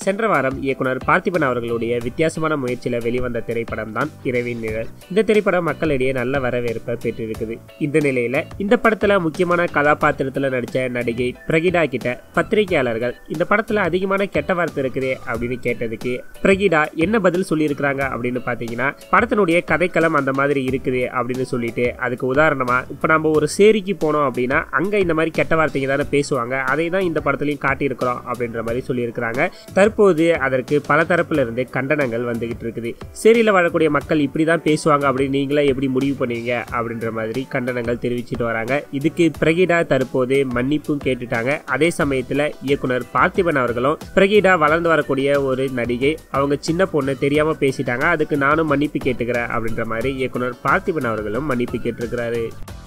சென்ற வாரம் இயக்குனர் பார்த்திபன் அவர்களுடைய வித்தியாசமான முயற்சியில வெளிவந்த திரைப்படம் தான் இரவின் நிழல் இந்த திரைப்படம் மக்களிடையே நல்ல வரவேற்பை பெற்றிருக்குது இந்த நிலையில இந்த படத்துல முக்கியமான கதாபாத்திரத்துல நடிச்ச நடிகை பிரகிடா கிட்ட பத்திரிகையாளர்கள் இந்த படத்துல அதிகமான கெட்ட வார்த்தை இருக்குதே அப்படின்னு கேட்டதுக்கு பிரகிடா என்ன பதில் சொல்லியிருக்கிறாங்க அப்படின்னு பாத்தீங்கன்னா படத்தினுடைய கதைக்களம் அந்த மாதிரி இருக்குது அப்படின்னு சொல்லிட்டு அதுக்கு உதாரணமா இப்ப நம்ம ஒரு சேரிக்கு போனோம் அப்படின்னா அங்க இந்த மாதிரி கெட்ட வார்த்தைங்க தானே பேசுவாங்க அதை தான் இந்த படத்துலையும் காட்டியிருக்கிறோம் அப்படின்ற மாதிரி சொல்லியிருக்கிறாங்க தற்போது அதற்கு பல தரப்புல இருந்து கண்டனங்கள் வந்துகிட்டு இருக்குது சேரியில் வாழக்கூடிய மக்கள் இப்படி தான் பேசுவாங்க அப்படின்னு நீங்களே எப்படி முடிவு பண்ணுவீங்க அப்படின்ற மாதிரி கண்டனங்கள் தெரிவிச்சிட்டு வராங்க இதுக்கு பிரகிடா தற்போது மன்னிப்பும் கேட்டுட்டாங்க அதே சமயத்தில் இயக்குனர் பார்த்திபன் அவர்களும் பிரகிடா வளர்ந்து வரக்கூடிய ஒரு நடிகை அவங்க சின்ன பொண்ணு தெரியாம பேசிட்டாங்க அதுக்கு நானும் மன்னிப்பு கேட்டுக்கிறேன் அப்படின்ற மாதிரி இயக்குனர் பார்த்திபன் அவர்களும் மன்னிப்பு கேட்டிருக்கிறாரு